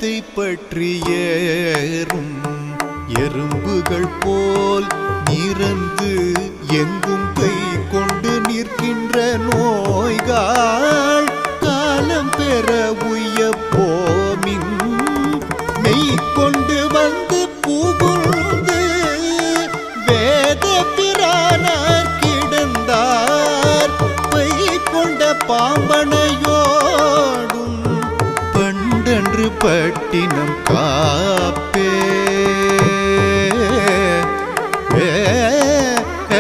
கழுத்தை பற்றி ஏறும் எறும்புகள் போல் நிறந்து எங்கும் கை கொண்டு நிற்கின்ற நோய்கள் காலம் பெற உய்ய போமின் மெய் கொண்டு வந்து புகுந்து வேத பிரானார் கிடந்தார் பை கொண்ட பாம்பனையோடும் பண்டன்று பட்டினம் காப்பே ஏ, ஏ.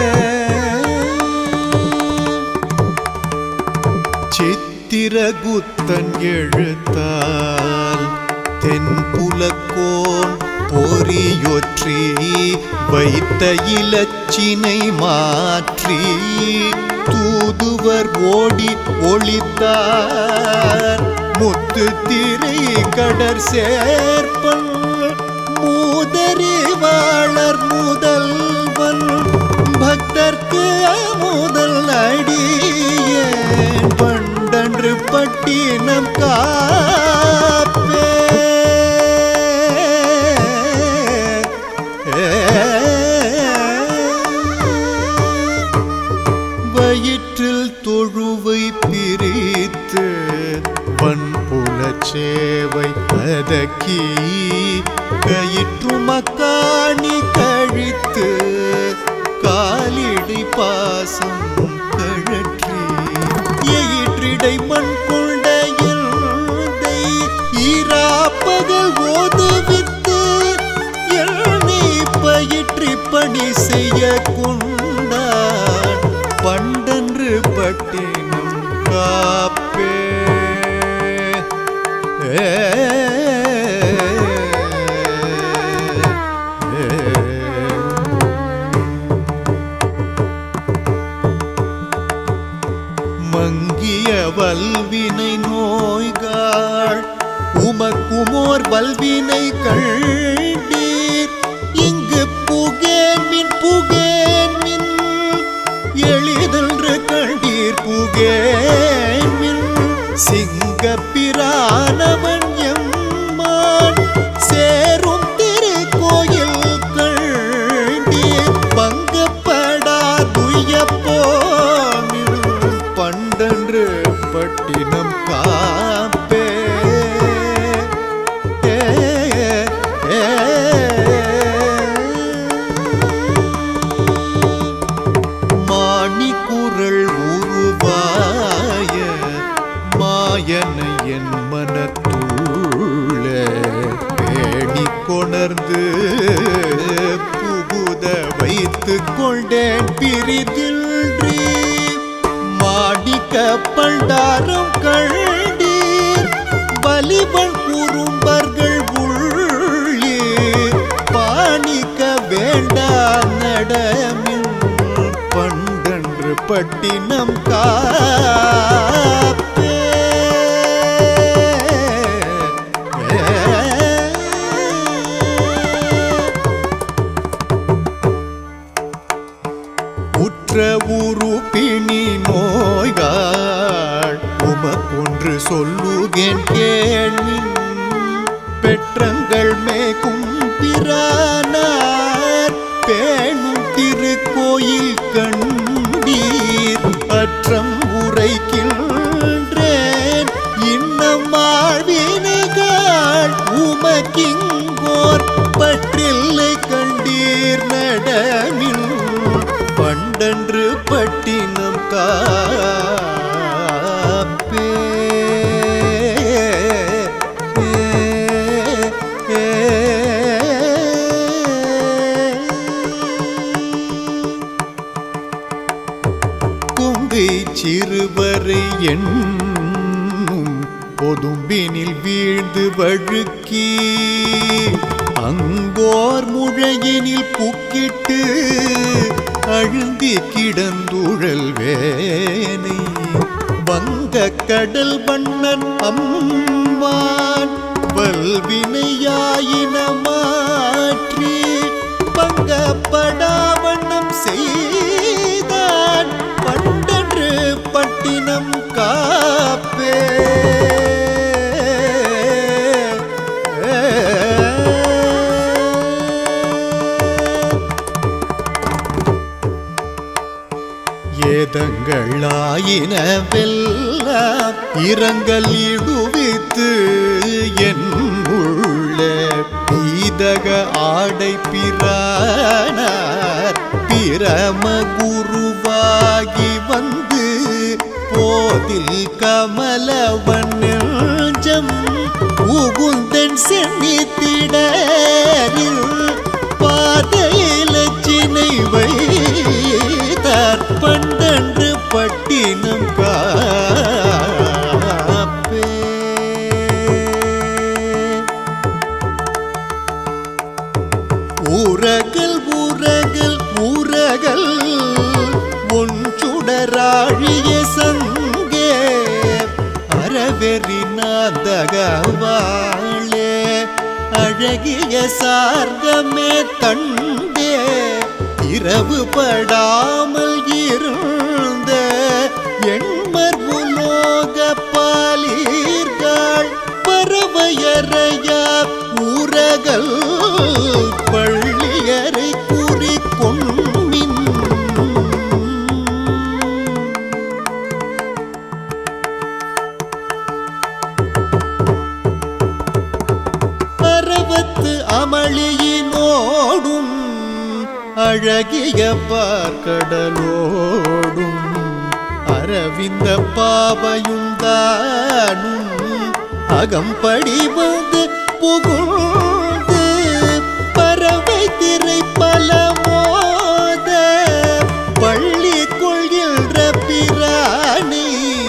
சித்திரகுத்தன் எழுத்தால் தென்புலக்கோன் பொறியொற்றி வைத்த இலச்சினை மாற்றி தூதுவர் ஓடி ஒளித்தார் முத்து திரை கடற் சேர்ப்பன் மூதறிவாளர் முதல்வன் பக்தர்க்கு முதல் அடியே பண்டன்று பட்டினம் காப்பே வயிற்றில் தொழுவை பிரித்து வன்புலச் சேவை அதக்கி கயிற்று மக்காணி கழித்து காலிடை பாசம் கழற்றி எயிற்றிடை மண் கொண்ட எந்தை ஈராப்பகல் ஓதுவித்து எண்ணி பயிற்றி பணி செய்ய கொண்டான் பண்டன்று பட்டினம் காப்பே ஏ, மங்கிய வல்வினை நோய்கள் உமக்குமோர் வல்வினை கண்டீர் இங்கு புகேன் மின் புகேன் மின் எளிதென்று கண்டீர் புகேன் மின் சிங்க பிரானவன் எம்மான் சேரும் திருக்கோயில் கண்டீர் பங்கப்படாதுய போமில் பண்டன்று பட்டினம் காப்பே ஏ, ஏ, மாணி குரல் உருவாய மாயனை என் மனத்துள்ள பேணி கொணர்ந்து புகுத வைத்து கொண்டேன் பிரிதின்றி மாடிக்க பண்டாரம் கண்டீர் பலிவன் குறும்பர்கள் உள்ளே பாணிக்க வேண்டாம் நடமின் பண்டன்று பட்டினம் காப்பே உற்ற உருப்பிணி நோய்கள் உமக்கொன்று சொல்லுகேன் கேள்வின் பெற்றங்கள் மேகும் பிரானார் பேணும் திருக்கோயில் கண்டீர் அற்றம் உரைக்கின்றேன் இன்னம் வாழ்வினைகள் உமக்கிங்கோர் பற்றில்லை கண்டீர் நடமில் பண்டன்று பட்டினம் காப்பே கொங்கை சிறுவரை எண்ணும் பொதும்பினில் வீழ்ந்து வழுக்கி அங்கோர் முழையினில் புக்கிட்டு அழுந்தி கிடந்துழல் வேனை வங்க கடல் வண்ணன் அம்மான் வல்வினையாயின மாற்றி பங்கப்படாவண்ணம் செய்தான் பண்டன்று பட்டினம் காப்பே ஏதங்களாயினவெல்லாம் இரங்கல் இடுவித்து என் உள்ள பீதக ஆடை பிரானார் பிரம குருவாகி வந்து போதில் கமலவன் நெஞ்சம் உகுந்தன் சென்னித்திடரில் பாதையில சினை வைத்தார் பண்டன்று பட்டினம் காப்பே ஊரகல் ஊரகல் ஊரகல் ஒன்றுடராழிய சங்கே அறவெறி நாதகவாளே அழகிய சார்கமே தண்டே இரவு படாமல் இருந்த எண்மர் உலோக பாலீர்கள் பறவையறையா ஊரகல் பள்ளியரை கூறி கொண்மின் பரவத்து அமளியினோடும் அழகிய பார்க்கடலோடும் அரவிந்த பாவையும் தானும் அகம்படி வந்து புகுந்து பறவை திரை பல மோத பள்ளி கொள்கின்ற பிராணி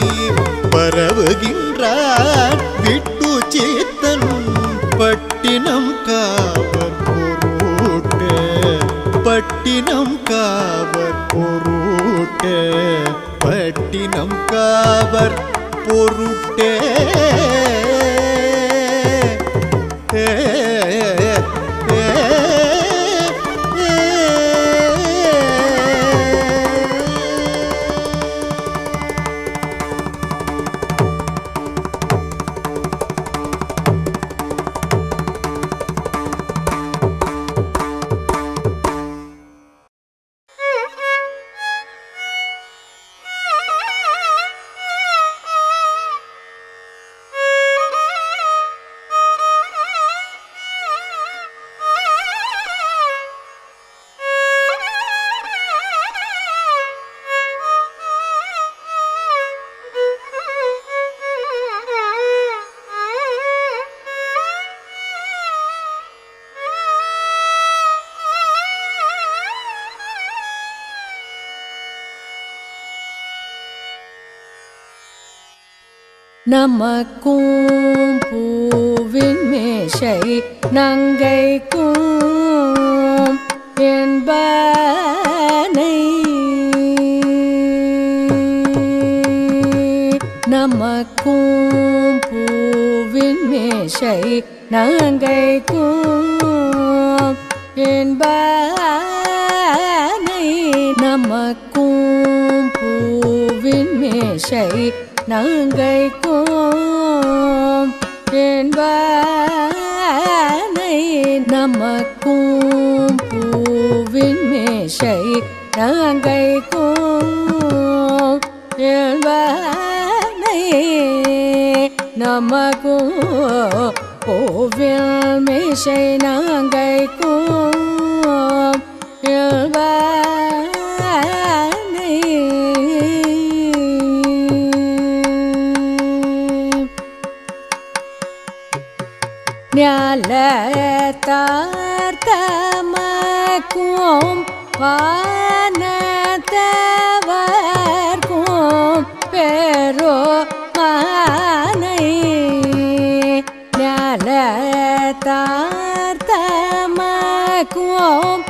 பரவுகின்றார் விட்டு சேத்தன் பட்டினம் காவர் பொருட்டே பட்டினம் காவர் பொருட்டே பட்டினம் காவர் பொருட்டே ஏ, ஏ, ஏ. நமக்கும் பூவின் மேஷை நங்கைக்கும் என்பனை நமக்கும் பூவின் மேஷை நங்கைக்கும் என்பனை நமக்கும் பூவின் மேஷை நங்கைக்கும் என்பனை நமக்கும் பூவின் மேஷை நங்கைக்கும் என்பனை நமக்கும் பூவின் மேஷை நங்கைக்கும் என்பனை ஞாலத்தார்த்தமக்கும் வானத்தவர்க்கும் பெரோ மானை ஞாலத்தார்த்தமக்கும்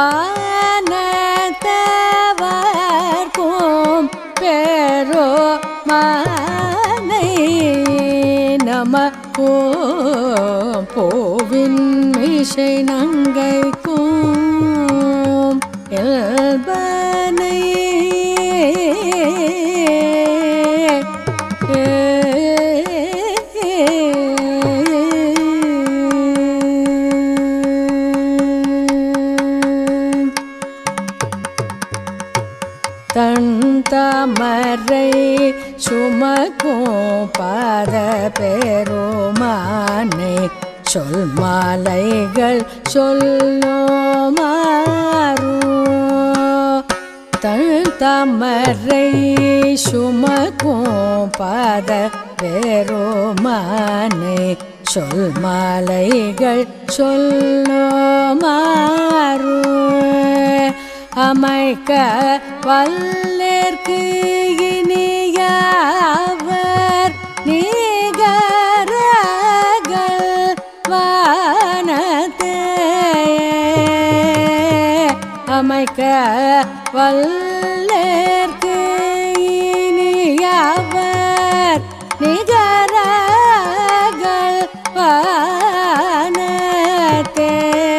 வானத்தவர்க்கும் பெரோ மானை நம ஓம் போவின் மிஷை நங்கைக்கும் எல்பனை தன் தாமரை சுமக்கும் பாத பெருமானை சொல் மாலைகள் சொல்லுமாறு தன் தாமரை சுமக்கும் பாத பெருமானை சொல் மாலைகள் சொல்லுமாறு அமைக்க வல்லேற்கு இனியவர் நீகரகள் வானத்தே அமைக்க வல்லேற்கு இனியவர் நிகரகள் வானத்தே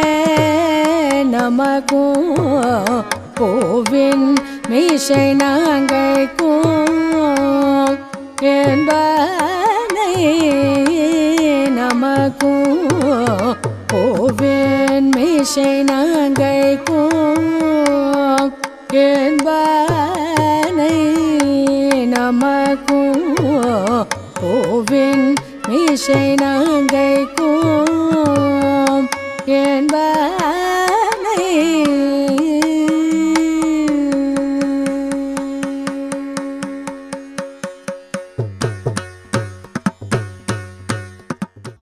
நமக்கும் பூவின் மீசை நாங்கைக்கும் என்பனை நமக்கும் பூவின் மீசை நாங்கைக்கும் என்பனை நமக்கும் பூவின் மீசை நாங்கைக்கும் என்பனை